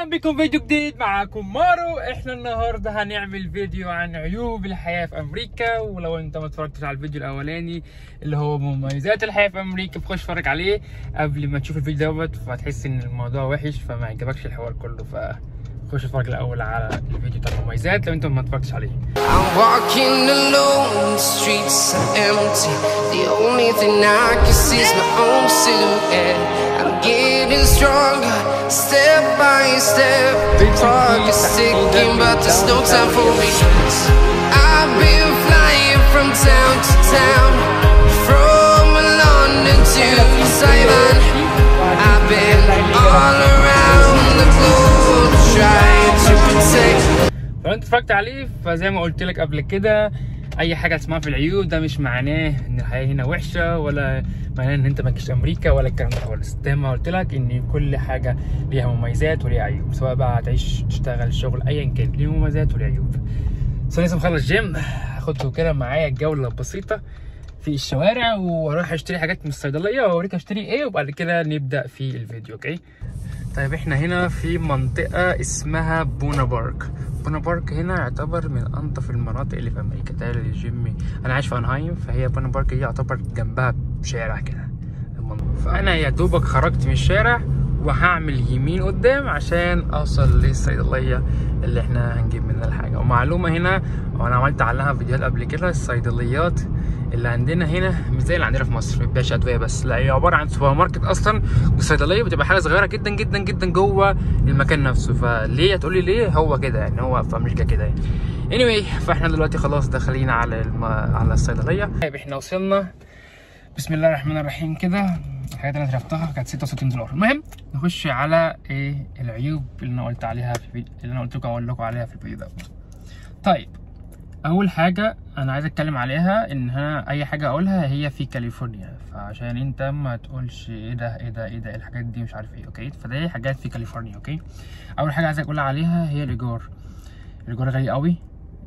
اهلا بكم فيديو جديد معاكم مارو احنا النهارده هنعمل فيديو عن عيوب الحياه في امريكا ولو انت ما اتفرجتش على الفيديو الاولاني اللي هو مميزات الحياه في امريكا فخش اتفرج عليه قبل ما تشوف الفيديو دوت فهتحس ان الموضوع وحش فما يعجبكش الحوار كله فخش اتفرج الاول على الفيديو بتاع المميزات لو انت ما اتفرجتش عليه I'm walking alone, the streets are empty. The only thing I can see is my own silhouette. I'm getting stronger, step by step. The clock is ticking, but there's no time for regrets. I've been flying from town to town, from London to Taiwan. I've been all around the globe trying to protect. فلو انت اتفرجت عليه فزي ما قلت لك قبل كده اي حاجه اسمها في العيوب ده مش معناه ان الحياه هنا وحشه ولا معناه ان انت ما تجيش امريكا ولا الكلام ده خالص زي ما قلت لك ان كل حاجه ليها مميزات وليها عيوب سواء بقى هتعيش تشتغل شغل ايا كان ليه مميزات وليه عيوب بس انا لسه مخلص جيم هاخدكم كده معايا جوله بسيطه في الشوارع واروح اشتري حاجات من الصيدليه واوريك اشتري ايه وبعد كده نبدا في الفيديو اوكي طيب احنا هنا في منطقة اسمها بونا بارك بونا بارك هنا يعتبر من أنظف المناطق اللي في أمريكا ده الجيم أنا عايش في أنهايم فهي بونا بارك دي يعتبر جنبها شارع كده فأنا يا دوبك خرجت من الشارع وهعمل يمين قدام عشان أوصل للصيدلية اللي احنا هنجيب منها الحاجة ومعلومة هنا وأنا عملت عنها فيديوهات قبل كده الصيدليات اللي عندنا هنا مش زي اللي عندنا في مصر ما بتبيعش ادويه بس لا هي عباره عن سوبر ماركت اصلا والصيدليه بتبقى حاجه صغيره جدا جدا جدا جوه المكان نفسه فليه هتقولي ليه هو كده يعني هو في امريكا كده يعني anyway فاحنا دلوقتي خلاص داخلين على الم... على الصيدليه طيب احنا وصلنا بسم الله الرحمن الرحيم كده الحاجات اللي انا صرفتها كانت 66 دولار المهم نخش على ايه العيوب اللي انا قلت عليها في الفيديو اللي انا قلت لكم اقول لكم عليها في الفيديو ده طيب اول حاجه انا عايز اتكلم عليها ان انا اي حاجه اقولها هي في كاليفورنيا فعشان انت ما تقولش ايه ده ايه ده ايه ده الحاجات دي مش عارف ايه اوكي فده حاجات في كاليفورنيا اوكي اول حاجه عايز اقول عليها هي الايجار الايجار غالي قوي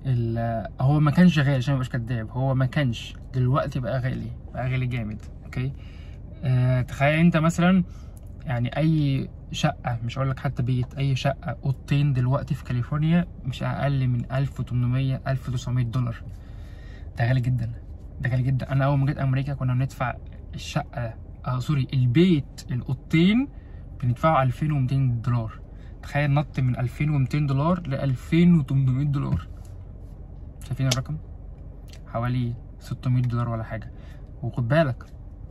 ال- هو ما كانش غالي عشان ما ابقاش كداب هو ما كانش دلوقتي بقى غالي بقى غالي جامد اوكي آه تخيل انت مثلا يعني اي شقة مش هقول لك حتى بيت اي شقة اوضتين دلوقتي في كاليفورنيا مش اقل من 1800 1900 دولار ده غالي جدا ده غالي جدا انا اول ما جيت امريكا كنا بندفع الشقة اه سوري البيت الاوضتين بندفعه 2200 دولار تخيل نط من 2200 دولار ل 2800 دولار شايفين الرقم حوالي 600 دولار ولا حاجة وخد بالك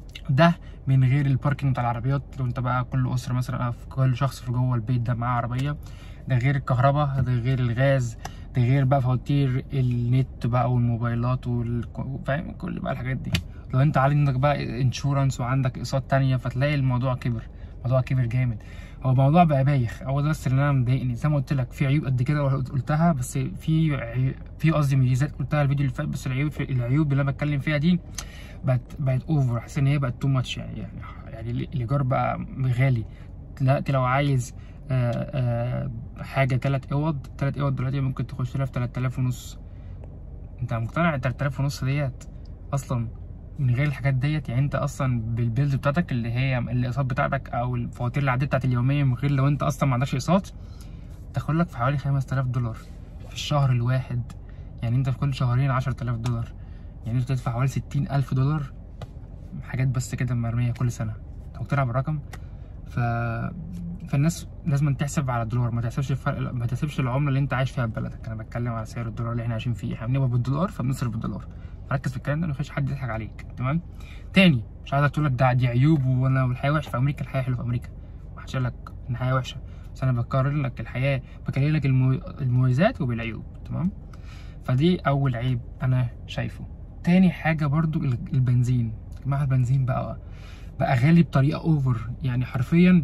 ده من غير الباركينج بتاع العربيات لو انت بقى كل اسره مثلا أو كل شخص في جوه البيت ده معاه عربيه ده غير الكهرباء ده غير الغاز ده غير بقى فواتير النت بقى والموبايلات وال... فاهم كل بقى الحاجات دي لو انت عندك بقى انشورنس وعندك اقساط تانية فتلاقي الموضوع كبر الموضوع كبر جامد هو الموضوع بقى بايخ هو ده بس اللي انا مضايقني زي ما قلت لك في عيوب قد كده قلتها بس في عي... في قصدي ميزات قلتها الفيديو اللي فات بس العيوب العيوب اللي انا بتكلم فيها دي بقت بقت اوفر حاسس ان هي بقت تو ماتش يعني يعني يعني الايجار بقى غالي دلوقتي لو عايز آآ آآ حاجه تلات اوض تلات اوض دلوقتي ممكن تخش لها في 3000 ونص انت مقتنع 3000 ونص ديت اصلا من غير الحاجات ديت يعني انت اصلا بالبيلز بتاعتك اللي هي الاقساط بتاعتك او الفواتير العاديه بتاعت اليوميه من غير لو انت اصلا ما عندكش اقساط تاخد لك في حوالي 5000 دولار في الشهر الواحد يعني انت في كل شهرين 10000 دولار يعني انت تدفع حوالي ستين ألف دولار حاجات بس كده مرمية كل سنة انت مقتنع بالرقم ف... فالناس لازم تحسب على الدولار ما تحسبش الفرق ما تحسبش العملة اللي انت عايش فيها في بلدك انا بتكلم على سعر الدولار اللي احنا عايشين فيه احنا بنقبض بالدولار فبنصرف بالدولار ركز في الكلام ده مفيش حد يضحك عليك تمام تاني مش عايزك تقول لك ده دي عيوب وانا والحياة وحشة في امريكا الحياة حلوة في امريكا محدش قال لك ان الحياة وحشة بس انا بقارن لك الحياة بكلم لك المو... المميزات وبالعيوب تمام فدي اول عيب انا شايفه تاني حاجه برضو البنزين يا جماعه البنزين بقى بقى غالي بطريقه اوفر يعني حرفيا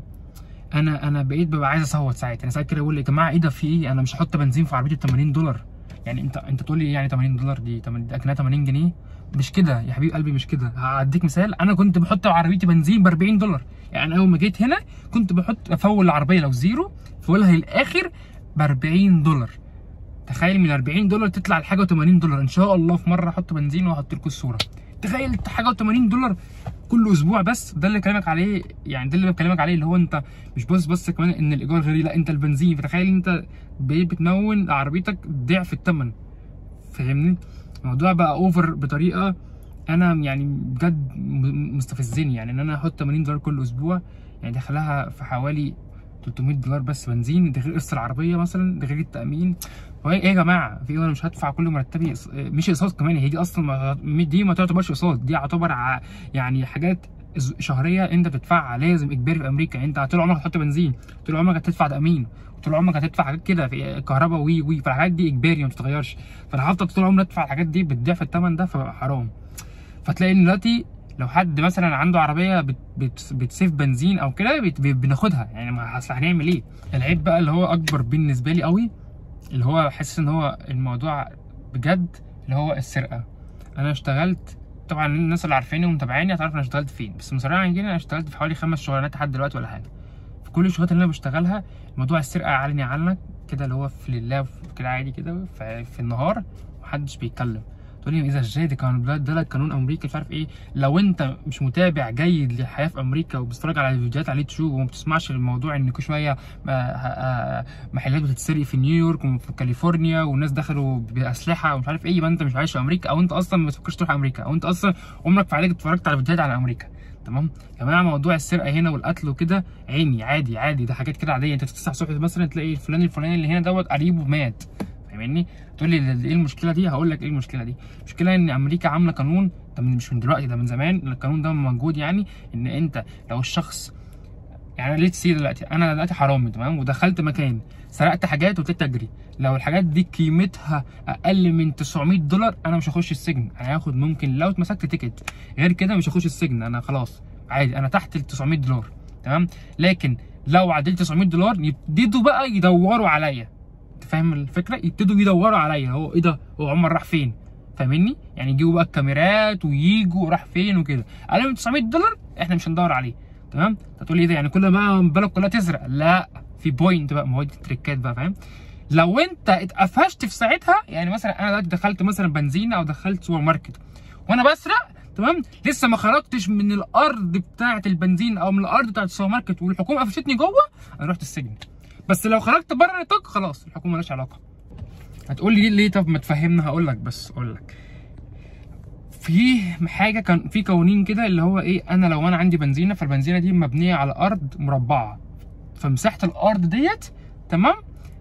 انا انا بقيت ببقى عايز اصوت ساعات انا ساعات كده اقول يا جماعه ايه ده في ايه انا مش هحط بنزين في عربيتي ب 80 دولار يعني انت انت تقول لي يعني 80 دولار دي 80 اكنها 80 جنيه مش كده يا حبيب قلبي مش كده هديك مثال انا كنت بحط عربيتي بنزين ب 40 دولار يعني اول ما جيت هنا كنت بحط افول العربيه لو زيرو فولها للاخر ب 40 دولار تخيل من 40 دولار تطلع لحاجه 80 دولار ان شاء الله في مره احط بنزين واحط لكم الصوره تخيل حاجه و80 دولار كل اسبوع بس ده اللي بكلمك عليه يعني ده اللي بكلمك عليه اللي هو انت مش بص بس كمان ان الايجار غالي لا انت البنزين فتخيل انت بقيت بتمون عربيتك ضعف الثمن فاهمني الموضوع بقى اوفر بطريقه انا يعني بجد م- مستفزني يعني ان انا احط 80 دولار كل اسبوع يعني دخلها في حوالي 300 دولار بس بنزين ده غير قسط العربيه مثلا ده غير التامين هو ايه يا جماعه في إيه؟ انا مش هدفع كل مرتبي إقس- مش اقساط كمان هي دي اصلا ما- دي ما تعتبرش اقساط دي يعتبر ع- يعني حاجات ز- شهريه انت بتدفعها لازم اجباري في امريكا انت طول عمرك هتحط بنزين طول عمرك هتدفع تامين طول عمرك هتدفع حاجات كده في كهرباء وي وي فالحاجات دي اجباري ما بتتغيرش فانا هفضل طول عمري ادفع الحاجات دي بتضعف الثمن ده فبقى حرام فتلاقي ان دلوقتي لو حد مثلا عنده عربيه بت بت بتسيف بنزين او كده بت- ب- بناخدها يعني ما اصل هنعمل ايه العيب بقى اللي هو اكبر بالنسبه لي قوي اللي هو حاسس ان هو الموضوع بجد اللي هو السرقه انا اشتغلت طبعا الناس اللي عارفيني ومتابعيني هتعرف انا اشتغلت فين بس بصراحه كده انا اشتغلت في حوالي خمس شغلانات لحد دلوقتي ولا حاجه في كل الشغلات اللي انا بشتغلها موضوع السرقه علني عنك كده اللي هو في لله في- كده عادي كده في, في النهار محدش بيتكلم تقول لي اذا ازاي ده كان ده ده قانون امريكا مش عارف ايه لو انت مش متابع جيد للحياه في امريكا وبتتفرج على فيديوهات على اليوتيوب وما بتسمعش الموضوع ان كل شويه آه، آه، محلات بتتسرق في نيويورك وفي كاليفورنيا والناس دخلوا باسلحه ومش عارف ايه يبقى انت مش عايش في امريكا او انت اصلا ما بتفكرش تروح امريكا او انت اصلا عمرك في حياتك اتفرجت على فيديوهات على امريكا تمام يا جماعه موضوع السرقه هنا والقتل وكده عيني عادي عادي ده حاجات كده عاديه انت تصحى الصبح مثلا تلاقي فلان الفلاني اللي هنا دوت قريبه مات فاهمني تقول لي ايه المشكله دي هقول لك ايه المشكله دي المشكله ان امريكا عامله قانون ده من- مش من دلوقتي ده من زمان القانون ده موجود يعني ان انت لو الشخص يعني ليه تسير دلوقتي انا دلوقتي حرامي تمام ودخلت مكان سرقت حاجات وابتديت اجري لو الحاجات دي قيمتها اقل من 900 دولار انا مش هخش السجن انا هاخد ممكن لو اتمسكت تيكت غير كده مش هخش السجن انا خلاص عادي انا تحت ال 900 دولار تمام لكن لو عديت 900 دولار يبتدوا بقى يدوروا عليا انت فاهم الفكره يبتدوا يدوروا عليا هو ايه ده هو عمر راح فين فاهمني يعني يجيبوا بقى الكاميرات ويجوا راح فين وكده اقل من 900 دولار احنا مش هندور عليه تمام هتقول ايه ده يعني كل ما البلد كلها تسرق لا في بوينت بقى ما هو دي التريكات بقى فاهم لو انت اتقفشت في ساعتها يعني مثلا انا دلوقتي دخلت مثلا بنزينه او دخلت سوبر ماركت وانا بسرق تمام لسه ما خرجتش من الارض بتاعه البنزين او من الارض بتاعه السوبر ماركت والحكومه قفشتني جوه انا رحت السجن بس لو خرجت بره النطاق خلاص الحكومه مالهاش علاقه هتقول لي ليه ليه طب ما تفهمنا هقول لك بس اقول لك في حاجه كان في قوانين كده اللي هو ايه انا لو انا عندي بنزينه فالبنزينه دي مبنيه على ارض مربعه فمساحه الارض ديت تمام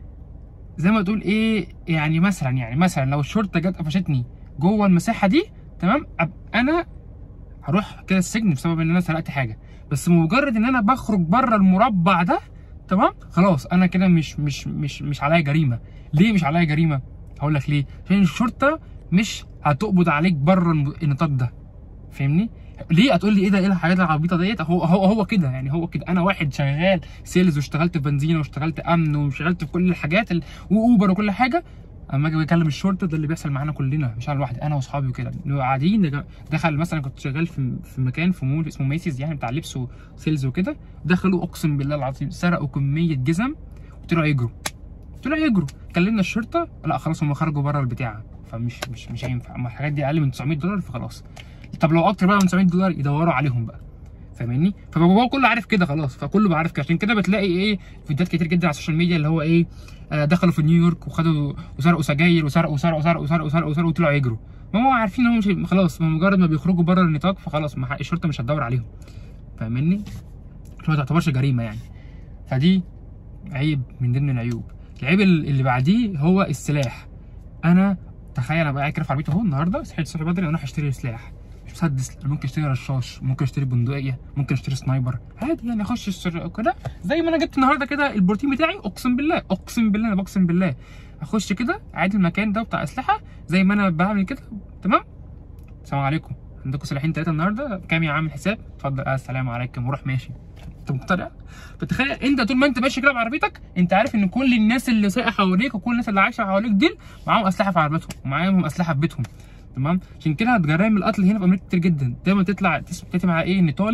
زي ما تقول ايه يعني مثلا يعني مثلا لو الشرطه جت قفشتني جوه المساحه دي تمام ابقى انا هروح كده السجن بسبب ان انا سرقت حاجه بس مجرد ان انا بخرج بره المربع ده تمام خلاص انا كده مش مش مش مش عليا جريمه ليه مش عليا جريمه هقول لك ليه عشان الشرطه مش هتقبض عليك بره الم- النطاق ده فاهمني ليه هتقول لي ايه ده ايه الحاجات العبيطه ديت هو هو هو كده يعني هو كده انا واحد شغال سيلز واشتغلت في بنزينه واشتغلت امن واشتغلت في كل الحاجات ال... واوبر وكل حاجه اما اجي اكلم الشرطه ده اللي بيحصل معانا كلنا مش انا لوحدي انا واصحابي وكده نبقى قاعدين دج- دخل مثلا كنت شغال في في مكان في مول اسمه ميسيز يعني بتاع لبس وسيلز وكده دخلوا اقسم بالله العظيم سرقوا كميه جزم وطلعوا يجروا طلعوا يجروا كلمنا الشرطه لا خلاص هم خرجوا بره البتاع فمش مش مش هينفع اما الحاجات دي اقل من 900 دولار فخلاص طب لو اكتر بقى من 900 دولار يدوروا عليهم بقى فاهمني فهو كله عارف كده خلاص فكله بقى عارف كده عشان كده بتلاقي ايه فيديوهات كتير جدا على السوشيال ميديا اللي هو ايه آه دخلوا في نيويورك وخدوا وسرقوا سجاير وسرقوا وسرقوا وسرقوا وسرقوا وسرقوا وسرقوا وطلعوا يجروا ما هم عارفين ان هم مش خلاص ما مجرد ما بيخرجوا بره النطاق فخلاص ما الشرطه مش هتدور عليهم فاهمني عشان ما تعتبرش جريمه يعني فدي عيب من ضمن العيوب العيب ال- اللي بعديه هو السلاح انا تخيل انا بقى قاعد كده في عربيتي اهو النهارده صحيت الصبح بدري انا رايح اشتري سلاح مش مسدس أنا ممكن اشتري رشاش ممكن اشتري بندقيه ممكن اشتري سنايبر عادي يعني اخش السر- كده زي ما انا جبت النهارده كده البروتين بتاعي اقسم بالله اقسم بالله انا بقسم بالله اخش كده عادي المكان ده بتاع اسلحه زي ما انا بعمل كده تمام السلام عليكم عندكم سلاحين ثلاثه النهارده كام يا عامل حساب اتفضل آه السلام عليكم وروح ماشي انت مقتنع فتخيل انت طول ما انت ماشي كده بعربيتك انت عارف ان كل الناس اللي سايقه حواليك وكل الناس اللي عايشه حواليك دول معاهم اسلحه في عربيتهم ومعاهم اسلحه في بيتهم تمام عشان كده جرائم القتل هنا في امريكا كتير جدا دايما تطلع تس- تسمع ايه ان طالب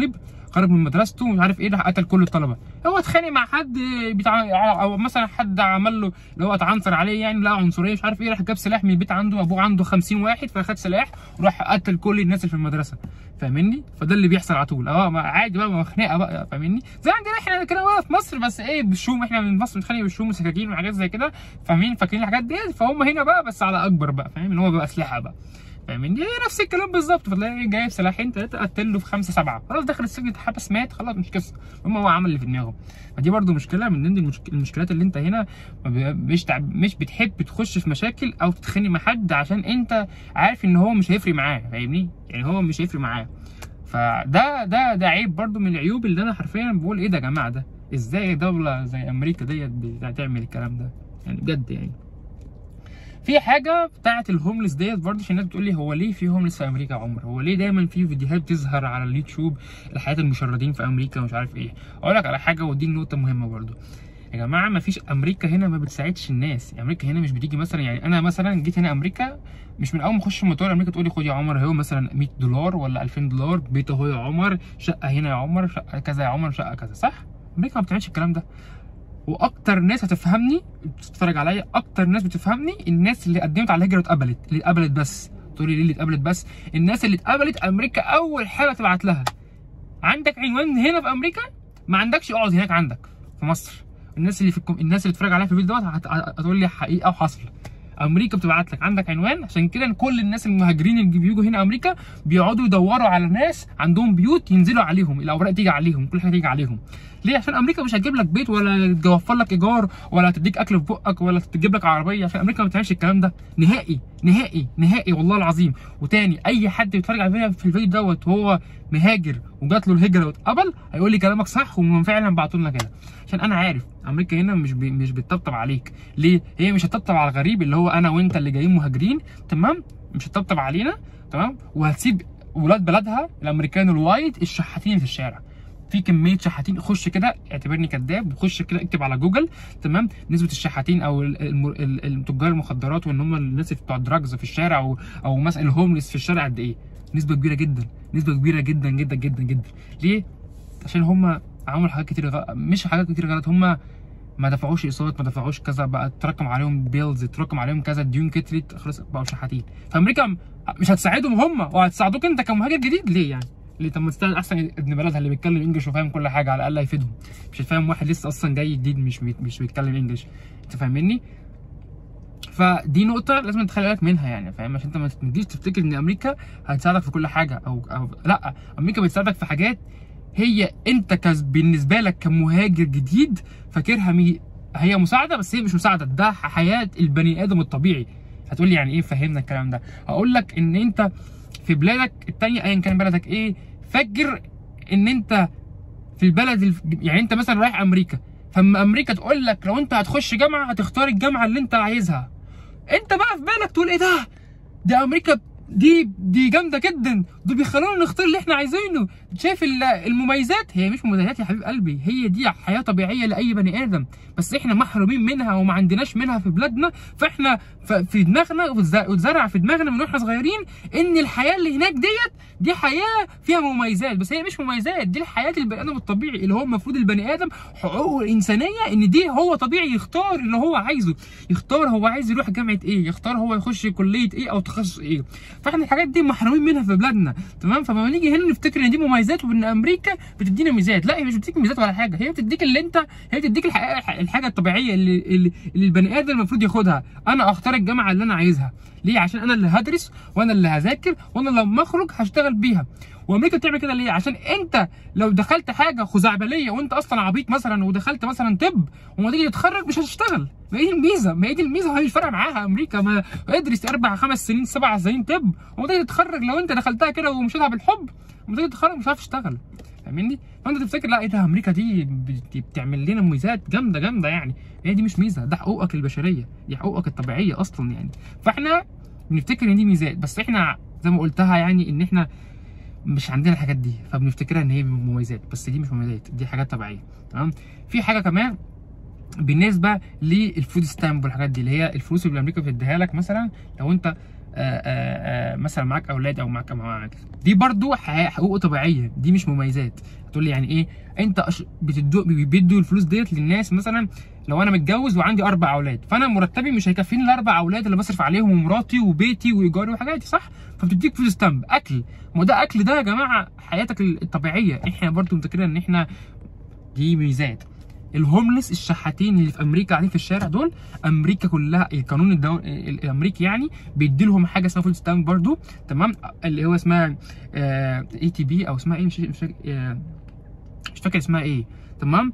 خرج من مدرسته ومش عارف ايه راح قتل كل الطلبه هو اتخانق مع حد بتاع او مثلا حد عمل له اللي هو اتعنصر عليه يعني لا عنصريه مش عارف ايه راح جاب سلاح من البيت عنده ابوه عنده 50 واحد فخد سلاح وراح قتل كل الناس اللي في المدرسه فاهمني فده اللي بيحصل على طول اه ما عادي بقى ما خناقه بقى فاهمني زي عندنا احنا كده بقى في مصر بس ايه بالشوم احنا من مصر بنتخانق بالشوم وسكاكين وحاجات زي كده فاهمين فاكرين الحاجات دي فهم هنا بقى بس على اكبر بقى فاهم ان هو بقى اسلحه بقى فاهمني هي نفس الكلام بالظبط فتلاقي جايب سلاحين ثلاثه قتل له في خمسه سبعه خلاص دخل السجن اتحبس مات خلاص مش قصه المهم هو عمل اللي في دماغه فدي برده مشكله من ضمن المشك... المشكلات اللي انت هنا ما بي- مش تع... مش بتحب تخش في مشاكل او تتخانق مع حد عشان انت عارف ان هو مش هيفرق معاه فاهمني يعني هو مش هيفرق معاه فده ده ده عيب برده من العيوب اللي انا حرفيا بقول ايه ده يا جماعه ده ازاي دوله زي امريكا ديت بتعمل الكلام ده يعني بجد يعني في حاجه بتاعت الهوملس ديت برضه عشان الناس بتقول لي هو ليه في هوملس في امريكا يا عمر هو ليه دايما في فيديوهات بتظهر على اليوتيوب الحياه المشردين في امريكا ومش عارف ايه اقول لك على حاجه ودي نقطه مهمه برضه يا جماعه ما فيش امريكا هنا ما بتساعدش الناس امريكا هنا مش بتيجي مثلا يعني انا مثلا جيت هنا امريكا مش من اول ما اخش مطار امريكا تقول لي خد يا عمر اهو مثلا 100 دولار ولا 2000 دولار بيت اهو يا عمر شقه هنا يا عمر شقه كذا يا عمر شقه كذا صح امريكا ما بتعملش الكلام ده واكتر ناس هتفهمني تتفرج عليا اكتر ناس بتفهمني الناس اللي قدمت على الهجره واتقبلت اللي اتقبلت بس تقولي ليه اللي اتقبلت بس الناس اللي اتقبلت امريكا اول حاجه تبعت لها عندك عنوان هنا في امريكا ما عندكش اقعد هناك عندك في مصر الناس اللي في الكم... الناس اللي بتتفرج عليا في الفيديو دوت هت- هتقول لي حقيقه وحصل امريكا بتبعت لك عندك عنوان عشان كده كل الناس المهاجرين اللي بيجوا هنا امريكا بيقعدوا يدوروا على ناس عندهم بيوت ينزلوا عليهم الاوراق تيجي عليهم كل حاجه تيجي عليهم ليه عشان امريكا مش هتجيب لك بيت ولا توفر لك ايجار ولا تديك اكل في بقك ولا تجيب لك عربيه عشان امريكا ما بتعملش الكلام ده نهائي نهائي نهائي والله العظيم وتاني اي حد بيتفرج على الفيديو في الفيديو دوت وهو مهاجر وجات له الهجره واتقبل هيقول لي كلامك صح وهم فعلا بعتوا لنا كده عشان انا عارف امريكا هنا مش بي مش بتطبطب عليك ليه هي مش هتطبطب على الغريب اللي هو انا وانت اللي جايين مهاجرين تمام مش هتطبطب علينا تمام وهتسيب ولاد بلدها الامريكان الوايت الشحاتين اللي في الشارع في كميه شحاتين خش كده اعتبرني كذاب خش كده اكتب على جوجل تمام نسبه الشحاتين او ال- الم- ال- ال- تجار المخدرات وان هم الناس اللي بتوع دراجز في الشارع او او مثلا الهوملس في الشارع قد ايه نسبه كبيره جدا نسبه كبيره جدا جدا جدا جدا ليه عشان هم عملوا حاجات كتير غلط مش حاجات كتير غلط هم ما دفعوش اقساط ما دفعوش كذا بقى تراكم عليهم بيلز تراكم عليهم كذا ديون كترت خلاص بقوا شحاتين فامريكا م- مش هتساعدهم هم وهتساعدوك انت كمهاجر جديد ليه يعني؟ ليه طب ما تستاهل احسن ابن بلدها اللي بيتكلم انجلش وفاهم كل حاجه على الاقل هيفيدهم مش هتفهم واحد لسه اصلا جاي جديد مش بي- مش بيتكلم انجلش انت فاهمني؟ فدي نقطة لازم تخلي بالك منها يعني فاهم عشان انت ما تجيش تفتكر ان امريكا هتساعدك في كل حاجة او او لا امريكا بتساعدك في حاجات هي انت كز بالنسبة لك كمهاجر جديد فاكرها مي هي مساعدة بس هي مش مساعدة ده حياة البني ادم الطبيعي هتقول لي يعني ايه فهمنا الكلام ده هقول لك ان انت في بلادك التانية ايا كان بلدك ايه فاكر ان انت في البلد الف... يعني انت مثلا رايح امريكا فاما امريكا تقول لك لو انت هتخش جامعه هتختار الجامعه اللي انت عايزها انت بقى في بالك تقول ايه ده دي امريكا دي دي جامده جدا دول بيخلونا نختار اللي احنا عايزينه شايف ال- المميزات هي مش مميزات يا حبيب قلبي هي دي حياه طبيعيه لاي بني ادم بس احنا محرومين منها وما عندناش منها في بلادنا فاحنا ف- في دماغنا واتز- واتزرع في دماغنا من واحنا صغيرين ان الحياه اللي هناك ديت دي حياه فيها مميزات بس هي مش مميزات دي الحياه البني ادم الطبيعي اللي هو المفروض البني ادم حقوقه الانسانيه ان دي هو طبيعي يختار اللي هو عايزه يختار هو عايز يروح جامعه ايه يختار هو يخش كليه ايه او تخصص ايه فاحنا الحاجات دي محرومين منها في بلادنا تمام فلما نيجي هنا نفتكر ان دي مميزات وان امريكا بتدينا ميزات لا هي مش بتديك ميزات ولا حاجه هي بتديك اللي انت هي بتديك الحقيقة الحاجه الطبيعيه اللي, اللي, اللي البني ادم المفروض ياخدها انا اختار الجامعه اللي انا عايزها ليه عشان انا اللي هدرس وانا اللي هذاكر وانا لما اخرج هشتغل بيها وامريكا بتعمل كده ليه عشان انت لو دخلت حاجه خزعبليه وانت اصلا عبيط مثلا ودخلت مثلا طب وما تيجي تتخرج مش هتشتغل ما هي دي الميزه ما هي دي الميزه وهي مش فارقه معاها امريكا ما ادرس اربع خمس سنين سبع سنين طب وما تيجي تتخرج لو انت دخلتها كده ومشيتها بالحب وما تيجي تتخرج مش هتعرف تشتغل فاهمني فانت تفتكر لا ايه ده امريكا دي بت- بتعمل لنا ميزات جامده جامده يعني هي دي مش ميزه ده حقوقك البشريه دي حقوقك الطبيعيه اصلا يعني فاحنا بنفتكر ان دي ميزات بس احنا زي ما قلتها يعني ان احنا مش عندنا الحاجات دي فبنفتكرها ان هي مميزات بس دي مش مميزات دي حاجات طبيعيه تمام في حاجه كمان بالنسبه للفود ستامب والحاجات دي اللي هي الفلوس اللي امريكا بتديها لك مثلا لو انت آه، آه، مثلا معاك اولاد او معاك معاك دي برضو ح- حقوق طبيعيه دي مش مميزات هتقول لي يعني ايه انت أش... بتدو بيدوا الفلوس ديت للناس مثلا لو انا متجوز وعندي اربع اولاد فانا مرتبي مش هيكفيني الاربع اولاد اللي بصرف عليهم ومراتي وبيتي وايجاري وحاجاتي صح فبتديك فلوس ستامب اكل ما ده اكل ده يا جماعه حياتك الطبيعيه احنا برضو متذكرين ان احنا دي ميزات الهوملس الشحاتين اللي في امريكا قاعدين في الشارع دول امريكا كلها القانون الدو... ال- الامريكي يعني بيدي لهم حاجه اسمها فول ستامب برضو تمام اللي هو اسمها اي تي بي او اسمها ايه مش مش فاكر آه، مش فاكر اسمها ايه تمام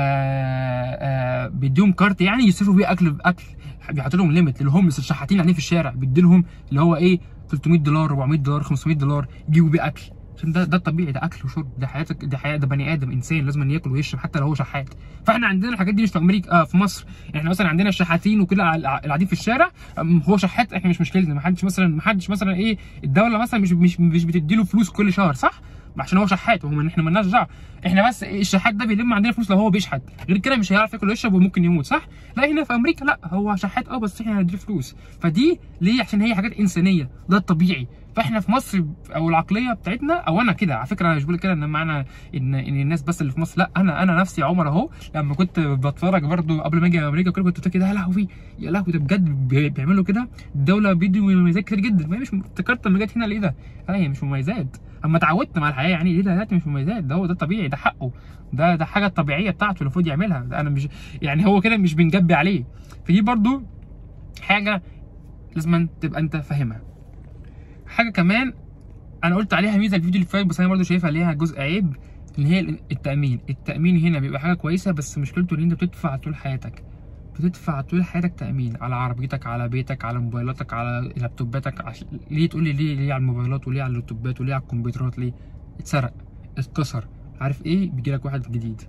آه آه بيديهم كارت يعني يصرفوا بيه اكل باكل بيحط لهم ليميت للهوملس الشحاتين اللي قاعدين في الشارع بيدي لهم اللي هو ايه 300 دولار 400 دولار 500 دولار يجيبوا بيه اكل عشان ده ده الطبيعي ده اكل وشرب ده حياتك ده حياه ده بني ادم انسان لازم ياكل ويشرب حتى لو هو شحات فاحنا عندنا الحاجات دي مش في امريكا آه في مصر احنا مثلا عندنا الشحاتين وكده اللي قاعدين في الشارع أم، هو شحات احنا مش مشكلتنا ما حدش مثلا ما حدش مثلا ايه الدوله مثلا مش مش مش بتدي له فلوس كل شهر صح عشان هو شحات وهم احنا مالناش دعوه احنا بس إيه، الشحات ده بيلم عندنا فلوس لو هو بيشحت غير كده مش هيعرف ياكل ويشرب وممكن يموت صح لا هنا في امريكا لا هو شحات اه بس احنا هنديله فلوس فدي ليه عشان هي حاجات انسانيه ده الطبيعي فاحنا في مصر او العقليه بتاعتنا او انا كده على فكره انا مش بقول كده ان معنى ان ان الناس بس اللي في مصر لا انا انا نفسي عمر اهو لما كنت بتفرج برضو قبل ما اجي امريكا كده كنت فاكر كده يا لهوي يا لهوي ده بجد بي- بيعملوا كده الدوله بيدوا مميزات كتير جدا ما هي مش افتكرت لما جت هنا ليه ده لا هي مش مميزات اما اتعودت مع الحياه يعني ليه ده دلوقتي مش مميزات ده هو ده طبيعي ده حقه ده ده حاجه طبيعيه بتاعته المفروض يعملها ده انا مش يعني هو كده مش بنجبي عليه فدي برضو حاجه لازم تبقى انت فاهمها حاجه كمان انا قلت عليها ميزه الفيديو اللي فات بس انا برضو شايفها ليها جزء عيب اللي هي التامين التامين هنا بيبقى حاجه كويسه بس مشكلته ان انت بتدفع طول حياتك بتدفع طول حياتك تامين على عربيتك على بيتك على موبايلاتك على لابتوباتك عش... ليه تقول لي ليه ليه على الموبايلات وليه على اللابتوبات وليه على الكمبيوترات ليه اتسرق اتكسر عارف ايه بيجي لك واحد جديد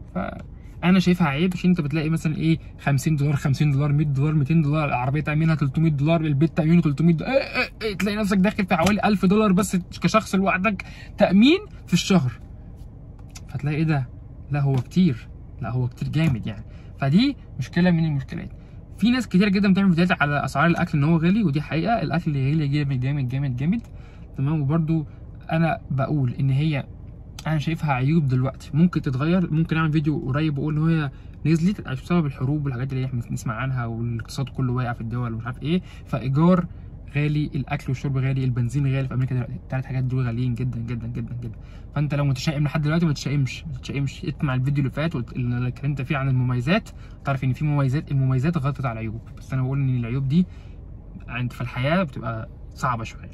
فانا شايفها عيب عشان انت بتلاقي مثلا ايه 50 دولار 50 دولار 100 دولار 200 دولار العربيه تامينها 300 دولار البيت تامينه 300 دولار إيه إيه إيه تلاقي نفسك داخل في حوالي 1000 دولار بس كشخص لوحدك تامين في الشهر فتلاقي ايه ده لا هو كتير لا هو كتير جامد يعني فدي مشكله من المشكلات في ناس كتير جدا بتعمل فيديوهات على اسعار الاكل ان هو غالي ودي حقيقه الاكل غالي جامد جامد جامد جامد تمام وبرده انا بقول ان هي انا شايفها عيوب دلوقتي ممكن تتغير ممكن اعمل فيديو قريب واقول ان هي نزلت بسبب الحروب والحاجات اللي احنا بنسمع عنها والاقتصاد كله واقع في الدول ومش عارف ايه فايجار غالي الاكل والشرب غالي البنزين غالي في امريكا دلوقتي الثلاث حاجات دول غاليين جدا جدا جدا جدا فانت لو متشائم لحد دلوقتي ما تشائمش ما تشائمش اسمع الفيديو اللي فات والت- اللي اتكلمت فيه عن المميزات تعرف ان في مميزات المميزات غطت على العيوب بس انا بقول ان العيوب دي عند في الحياه بتبقى صعبه شويه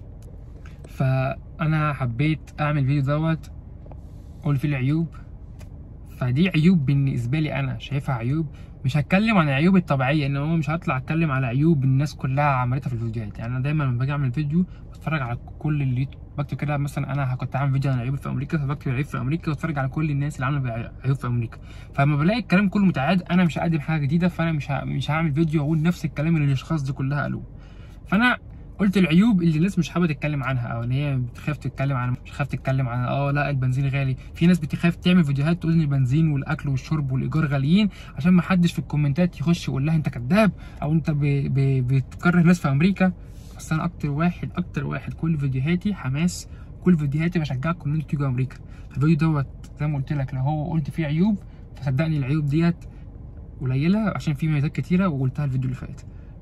فانا حبيت اعمل فيديو دوت اقول فيه العيوب فدي عيوب بالنسبه لي انا شايفها عيوب مش هتكلم عن العيوب الطبيعيه ان هو مش هطلع اتكلم على عيوب الناس كلها عملتها في الفيديوهات يعني انا دايما لما باجي اعمل فيديو بتفرج على كل اللي بكتب كده مثلا انا كنت عامل فيديو عن العيوب في امريكا فبكتب العيوب في امريكا واتفرج على كل الناس اللي عامله عيوب في امريكا فلما بلاقي الكلام كله متعاد انا مش هقدم حاجه جديده فانا مش ه... مش هعمل فيديو واقول نفس الكلام اللي الاشخاص دي كلها قالوه فانا قلت العيوب اللي الناس مش حابه تتكلم عنها او ان هي بتخاف تتكلم عن مش خايف تتكلم عن اه لا البنزين غالي في ناس بتخاف تعمل فيديوهات تقول ان البنزين والاكل والشرب والايجار غاليين عشان ما حدش في الكومنتات يخش يقول لها انت كذاب او انت ب... ب... بتكره الناس في امريكا بس انا اكتر واحد اكتر واحد كل فيديوهاتي حماس كل فيديوهاتي بشجعكم ان انتوا تيجوا امريكا الفيديو دوت زي ما قلت لك لو هو قلت فيه عيوب فصدقني العيوب ديت قليله عشان في مميزات كتيره وقلتها الفيديو اللي فات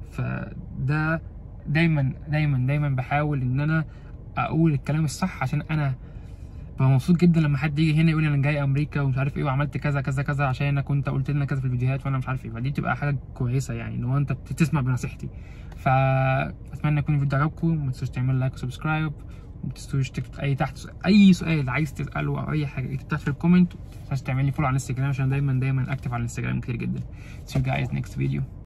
فده دايما دايما دايما بحاول ان انا اقول الكلام الصح عشان انا ببقى مبسوط جدا لما حد يجي هنا يقول لي انا جاي امريكا ومش عارف ايه وعملت كذا كذا كذا عشان انا كنت قلت لنا كذا في الفيديوهات وانا مش عارف ايه فدي بتبقى حاجه كويسه يعني ان هو انت بتسمع بنصيحتي فاتمنى يكون الفيديو عجبكم ما تنسوش تعملوا لايك وسبسكرايب وما تنسوش تكتب اي تحت سؤال. اي سؤال عايز تساله او اي حاجه اكتب تحت في الكومنت ما تنساش تعمل لي فولو على الانستجرام عشان دايما دايما اكتف على الانستجرام كتير جدا see you guys next video